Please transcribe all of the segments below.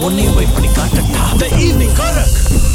உன்னையும் போய் பண்ணி காட்டட்டா த ஈவினிங் காரக்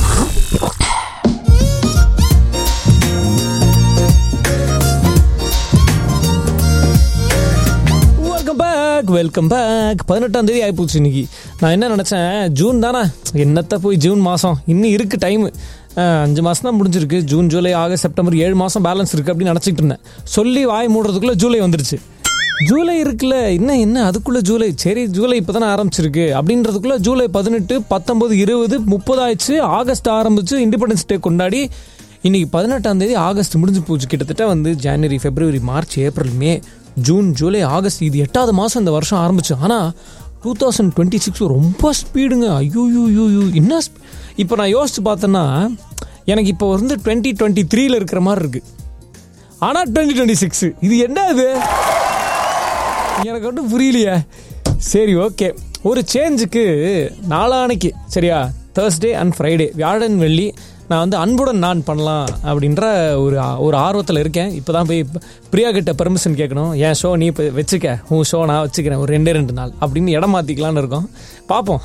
வெல்கம் பேக் வெல்கம் பேக் பதினெட்டாம் தேதி ஆயிப்போச்சு இன்னைக்கு நான் என்ன நினச்சேன் ஜூன் தானே என்னத்த போய் ஜூன் மாதம் இன்னும் இருக்குது டைமு அஞ்சு மாதம் தான் முடிஞ்சிருக்கு ஜூன் ஜூலை ஆகஸ்ட் செப்டம்பர் ஏழு மாதம் பேலன்ஸ் இருக்குது அப்படின்னு நினச்சிக்கிட்டு இருந்தேன் சொல்லி வாய் மூடுறதுக்குள்ளே ஜூலை வந்துருச்சு ஜூலை இருக்குல்ல இன்னும் என்ன அதுக்குள்ளே ஜூலை சரி ஜூலை இப்போ தானே ஆரம்பிச்சிருக்கு அப்படின்றதுக்குள்ளே ஜூலை பதினெட்டு பத்தொம்பது இருபது முப்பது ஆயிடுச்சு ஆகஸ்ட் ஆரம்பிச்சு இண்டிபெண்டன்ஸ் டே கொண்டாடி இன்னைக்கு பதினெட்டாம் தேதி ஆகஸ்ட் முடிஞ்சு போச்சு கிட்டத்தட்ட வந்து ஜனவரி பிப்ரவரி மார்ச் ஏப்ரல் மே ஜூன் ஜூலை ஆகஸ்ட் இது எட்டாவது மாதம் இந்த வருஷம் ஆரம்பிச்சு ஆனால் டூ தௌசண்ட் டுவெண்ட்டி சிக்ஸ் ரொம்ப ஸ்பீடுங்க ஐயோ யூ யூ யூ என்ன இப்போ நான் யோசிச்சு பார்த்தேன்னா எனக்கு இப்போ வந்து டுவெண்ட்டி டுவெண்ட்டி த்ரீல இருக்கிற மாதிரி இருக்கு ஆனால் டுவெண்ட்டி டுவெண்ட்டி சிக்ஸ் இது என்ன இது எனக்கு ஒன்றும் புரியலையே சரி ஓகே ஒரு சேஞ்சுக்கு நாளானைக்கு சரியா தேர்ஸ்டே அண்ட் ஃப்ரைடே வியாழன் வெள்ளி நான் வந்து அன்புடன் நான் பண்ணலாம் அப்படின்ற ஒரு ஒரு ஆர்வத்தில் இருக்கேன் இப்போ தான் போய் பிரியா கிட்ட பெர்மிஷன் கேட்கணும் என் ஷோ நீ இப்போ வச்சுக்க உன் ஷோ நான் வச்சுக்கிறேன் ஒரு ரெண்டே ரெண்டு நாள் அப்படின்னு இடம் மாற்றிக்கலான்னு இருக்கோம் பார்ப்போம்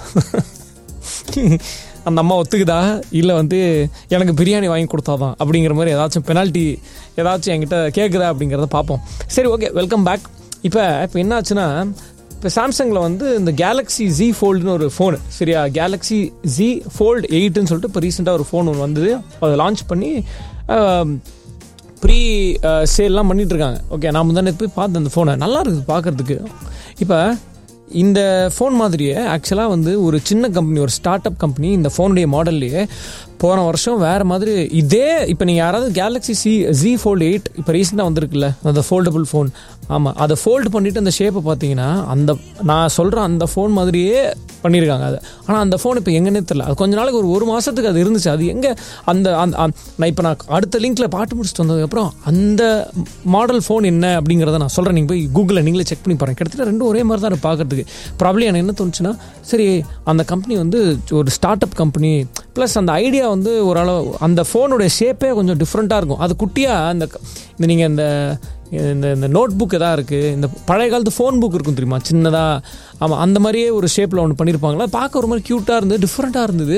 அந்த அம்மா ஒத்துக்குதா இல்லை வந்து எனக்கு பிரியாணி வாங்கி கொடுத்தாதான் அப்படிங்கிற மாதிரி ஏதாச்சும் பெனால்ட்டி ஏதாச்சும் என்கிட்ட கேட்குதா அப்படிங்கிறத பார்ப்போம் சரி ஓகே வெல்கம் பேக் இப்போ இப்போ என்னாச்சுன்னா இப்போ சாம்சங்கில் வந்து இந்த கேலக்ஸி ஜி ஃபோல்டுன்னு ஒரு ஃபோனு சரியா கேலக்ஸி ஜி ஃபோல்டு எயிட்டுன்னு சொல்லிட்டு இப்போ ரீசெண்டாக ஒரு ஃபோன் ஒன்று வந்தது அதை லான்ச் பண்ணி ப்ரீ சேல்லாம் பண்ணிட்டு இருக்காங்க ஓகே நான் முந்தானே போய் பார்த்தேன் அந்த ஃபோனை நல்லா இருக்குது பார்க்குறதுக்கு இப்போ இந்த ஃபோன் மாதிரியே ஆக்சுவலாக வந்து ஒரு சின்ன கம்பெனி ஒரு ஸ்டார்ட் அப் கம்பெனி இந்த ஃபோனுடைய மாடல்லையே போன வருஷம் வேறு மாதிரி இதே இப்போ நீங்கள் யாராவது Galaxy C G fold eight இப்போ ரீசெண்டாக வந்திருக்குல்ல அந்த ஃபோல்டபுள் ஃபோன் ஆமாம் அதை ஃபோல்டு பண்ணிவிட்டு அந்த ஷேப்பை பார்த்தீங்கன்னா அந்த நான் சொல்கிற அந்த ஃபோன் மாதிரியே பண்ணியிருக்காங்க அது ஆனால் அந்த ஃபோன் இப்போ எங்கன்னே தெரில அது கொஞ்ச நாளைக்கு ஒரு ஒரு மாதத்துக்கு அது இருந்துச்சு அது எங்கே அந்த அந்த நான் இப்போ நான் அடுத்த லிங்க்கில் பாட்டு முடிச்சுட்டு வந்ததுக்கப்புறம் அந்த மாடல் ஃபோன் என்ன அப்படிங்கிறத நான் சொல்கிறேன் நீங்கள் போய் கூகுளில் நீங்களே செக் பண்ணி பாருங்க கிட்டத்தட்ட ரெண்டும் ஒரே மாதிரி தான் பார்க்குறதுக்கு ப்ராப்ளம் எனக்கு என்ன தோணுச்சுன்னா சரி அந்த கம்பெனி வந்து ஒரு ஸ்டார்ட் அப் கம்பெனி ப்ளஸ் அந்த ஐடியா வந்து ஓரளவு அந்த ஃபோனுடைய ஷேப்பே கொஞ்சம் டிஃப்ரெண்ட்டாக இருக்கும் அது குட்டியாக அந்த இந்த நீங்கள் இந்த இந்த இந்த நோட் புக் எதாவது இருக்குது இந்த பழைய காலத்து ஃபோன் புக் இருக்கும் தெரியுமா சின்னதாக ஆமாம் அந்த மாதிரியே ஒரு ஷேப்பில் ஒன்று பண்ணியிருப்பாங்களா பார்க்க ஒரு மாதிரி க்யூட்டாக இருந்தது டிஃப்ரெண்ட்டாக இருந்தது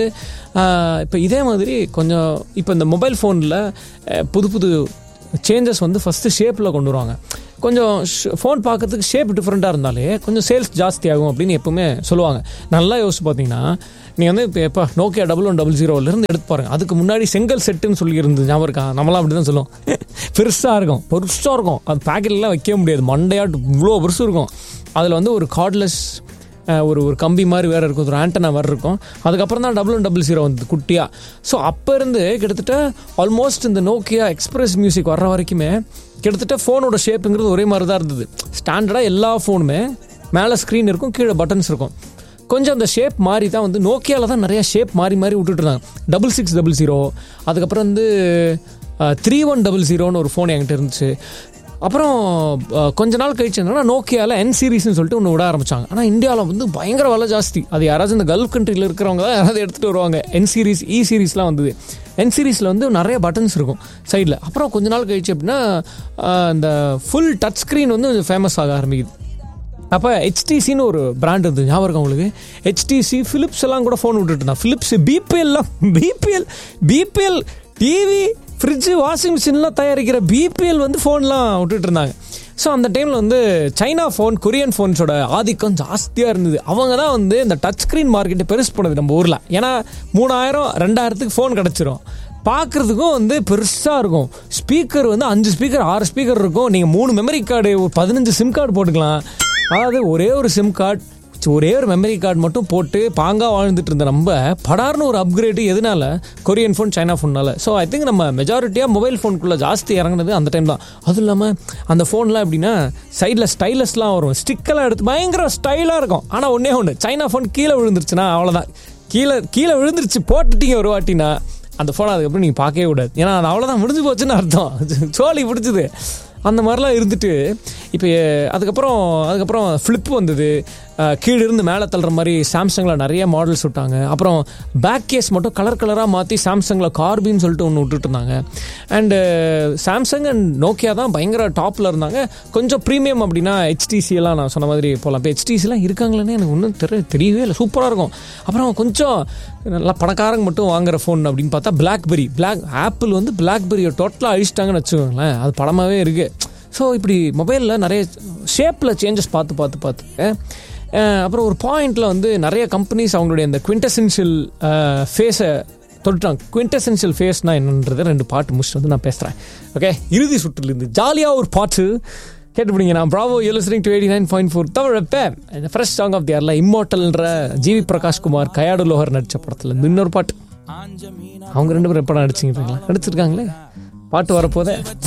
இப்போ இதே மாதிரி கொஞ்சம் இப்போ இந்த மொபைல் ஃபோனில் புது புது சேஞ்சஸ் வந்து ஃபஸ்ட்டு ஷேப்பில் கொண்டு வருவாங்க கொஞ்சம் ஃபோன் பார்க்கறதுக்கு ஷேப் டிஃப்ரெண்ட்டாக இருந்தாலே கொஞ்சம் சேல்ஸ் ஜாஸ்தி ஆகும் அப்படின்னு எப்பவுமே சொல்லுவாங்க நல்லா யோசிச்சு பார்த்தீங்கன்னா நீங்கள் வந்து இப்போ எப்போ நோக்கியா டபுள் ஒன் டபுள் ஜீரோலேருந்து எடுத்து பாருங்க அதுக்கு முன்னாடி செங்கல் செட்டுன்னு சொல்லி இருந்தது ஞாபகம் இருக்கா நம்மளாம் அப்படி தான் சொல்லுவோம் பெருசாக இருக்கும் பெருசாக இருக்கும் அது பேக்கெட்லாம் வைக்க முடியாது மண்டையாட்டு இவ்வளோ பெருசு இருக்கும் அதில் வந்து ஒரு கார்ட்லெஸ் ஒரு ஒரு கம்பி மாதிரி வேறு இருக்கும் ஒரு ஆண்டனா மாதிரி இருக்கும் அதுக்கப்புறம் தான் டபுள் ஒன் டபுள் ஜீரோ வந்து குட்டியாக ஸோ அப்போ இருந்து கிட்டத்தட்ட ஆல்மோஸ்ட் இந்த நோக்கியா எக்ஸ்பிரஸ் மியூசிக் வர்ற வரைக்குமே கிட்டத்தட்ட ஃபோனோட ஷேப்புங்கிறது ஒரே மாதிரி தான் இருந்தது ஸ்டாண்டர்டாக எல்லா ஃபோனுமே மேலே ஸ்க்ரீன் இருக்கும் கீழே பட்டன்ஸ் இருக்கும் கொஞ்சம் அந்த ஷேப் மாறி தான் வந்து நோக்கியாவில் தான் நிறைய ஷேப் மாறி மாறி விட்டுட்டு இருந்தாங்க டபுள் சிக்ஸ் டபுள் ஜீரோ அதுக்கப்புறம் வந்து த்ரீ ஒன் டபுள் ஜீரோன்னு ஒரு ஃபோன் என்கிட்ட இருந்துச்சு அப்புறம் கொஞ்ச நாள் கழிச்சு என்னன்னா நோக்கியாவில் என் சீரீஸ்னு சொல்லிட்டு ஒன்று விட ஆரம்பிச்சாங்க ஆனால் இந்தியாவில் வந்து பயங்கர விலை ஜாஸ்தி அது யாராச்சும் இந்த கல்ஃப் கண்ட்ரியில் இருக்கிறவங்க தான் யாராவது எடுத்துகிட்டு வருவாங்க என் சீரீஸ் இ சீரீஸ்லாம் வந்தது என் சீரீஸில் வந்து நிறைய பட்டன்ஸ் இருக்கும் சைடில் அப்புறம் கொஞ்ச நாள் கழிச்சு அப்படின்னா இந்த ஃபுல் டச் ஸ்க்ரீன் வந்து கொஞ்சம் ஃபேமஸ் ஆக ஆரம்பிக்குது அப்போ ஹெச்டிசின்னு ஒரு பிராண்ட் இருந்தது ஞாபகம் இருக்கும் உங்களுக்கு ஹெச்டிசி ஃபிலிப்ஸ் எல்லாம் கூட ஃபோன் விட்டுட்டு இருந்தான் ஃபிலிப்ஸ் பிபிஎல்லாம் BPL BPL TV fridge washing மிஷின்லாம் தயாரிக்கிற பிபிஎல் வந்து ஃபோன்லாம் விட்டுட்டு இருந்தாங்க ஸோ அந்த டைமில் வந்து சைனா ஃபோன் கொரியன் ஃபோன்ஸோட ஆதிக்கம் ஜாஸ்தியாக இருந்தது அவங்க தான் வந்து இந்த டச் ஸ்க்ரீன் மார்க்கெட்டை பெருசு பண்ணது நம்ம ஊரில் ஏன்னா மூணாயிரம் ரெண்டாயிரத்துக்கு ஃபோன் கிடச்சிரும் பார்க்குறதுக்கும் வந்து பெருசாக இருக்கும் ஸ்பீக்கர் வந்து அஞ்சு ஸ்பீக்கர் ஆறு ஸ்பீக்கர் இருக்கும் நீங்கள் மூணு மெமரி கார்டு ஒரு பதினஞ்சு சிம் கார்டு போட்டுக்கலாம் அதாவது ஒரே ஒரு சிம் கார்டு ஒரே ஒரு மெமரி கார்டு மட்டும் போட்டு பாங்காக வாழ்ந்துட்டு இருந்த நம்ம படார்னு ஒரு அப்கிரேடு எதனால கொரியன் ஃபோன் சைனா ஃபோன்னால ஸோ ஐ திங்க் நம்ம மெஜாரிட்டியாக மொபைல் ஃபோனுக்குள்ளே ஜாஸ்தி இறங்குனது அந்த டைம் தான் அதுவும் இல்லாமல் அந்த ஃபோன்லாம் எப்படின்னா சைடில் ஸ்டைலஸ்லாம் வரும் ஸ்டிக்கெல்லாம் எடுத்து பயங்கர ஸ்டைலாக இருக்கும் ஆனால் ஒன்றே ஒன்று சைனா ஃபோன் கீழே விழுந்துருச்சுன்னா அவ்வளோதான் கீழே கீழே விழுந்துருச்சு போட்டுட்டீங்க ஒரு வாட்டினா அந்த ஃபோனை அதுக்கப்புறம் நீங்கள் பார்க்கவே கூடாது ஏன்னா அது அவ்வளோதான் முடிஞ்சு போச்சுன்னு அர்த்தம் சோழி பிடிச்சது அந்த மாதிரிலாம் இருந்துட்டு இப்போ அதுக்கப்புறம் அதுக்கப்புறம் ஃப்ளிப் வந்தது கீழே இருந்து மேலே தள்ளுற மாதிரி சாம்சங்கில் நிறைய மாடல்ஸ் விட்டாங்க அப்புறம் பேக் கேஸ் மட்டும் கலர் கலராக மாற்றி சாம்சங்கில் கார்பின்னு சொல்லிட்டு ஒன்று விட்டுட்டு இருந்தாங்க அண்டு சாம்சங் அண்ட் நோக்கியா தான் பயங்கர டாப்பில் இருந்தாங்க கொஞ்சம் ப்ரீமியம் அப்படின்னா HTC எல்லாம் நான் சொன்ன மாதிரி போகலாம் இப்போ ஹெச்டிசிலாம் இருக்காங்களேன்னு எனக்கு ஒன்றும் தெரிய தெரியவே இல்லை சூப்பராக இருக்கும் அப்புறம் கொஞ்சம் நல்லா பணக்காரங்க மட்டும் வாங்குற ஃபோன் அப்படின்னு பார்த்தா பிளாக்பெரி பிளாக் ஆப்பிள் வந்து பிளாக்பெரியை டோட்டலாக அழிச்சிட்டாங்கன்னு வச்சுக்கோங்களேன் அது படமாகவே இருக்குது ஸோ இப்படி மொபைலில் நிறைய ஷேப்பில் சேஞ்சஸ் பார்த்து பார்த்து பார்த்து அஹ் அப்புறம் ஒரு பாயிண்டில் வந்து நிறைய கம்பெனிஸ் அவங்களுடைய அந்த குவிண்டசென்ஷியல் ஃபேஸை தொட்டுட்டாங்க குவிண்டசென்ஷியல் ஃபேஸ்னா என்னன்றது ரெண்டு பாட்டு முடிச்சுட்டு வந்து நான் பேசுகிறேன் ஓகே இறுதி சுற்றுலேருந்து ஜாலியாக ஒரு பாட்டு கேட்டுப்பிடிங்க நான் bravo listening to eighty nine point four Tamil இந்த ஃப்ரெஷ் சாங் ஆஃப் தி இயர்ல இம்மோட்டல்ன்ற ஜிவி பிரகாஷ் குமார் கயாடு லோஹர் நடித்த படத்தில் இருந்து இன்னொரு பாட்டு அவங்க ரெண்டு பேரும் எப்போ நடிச்சிங்க நடிச்சிருக்காங்களே பாட்டு வரப்போதே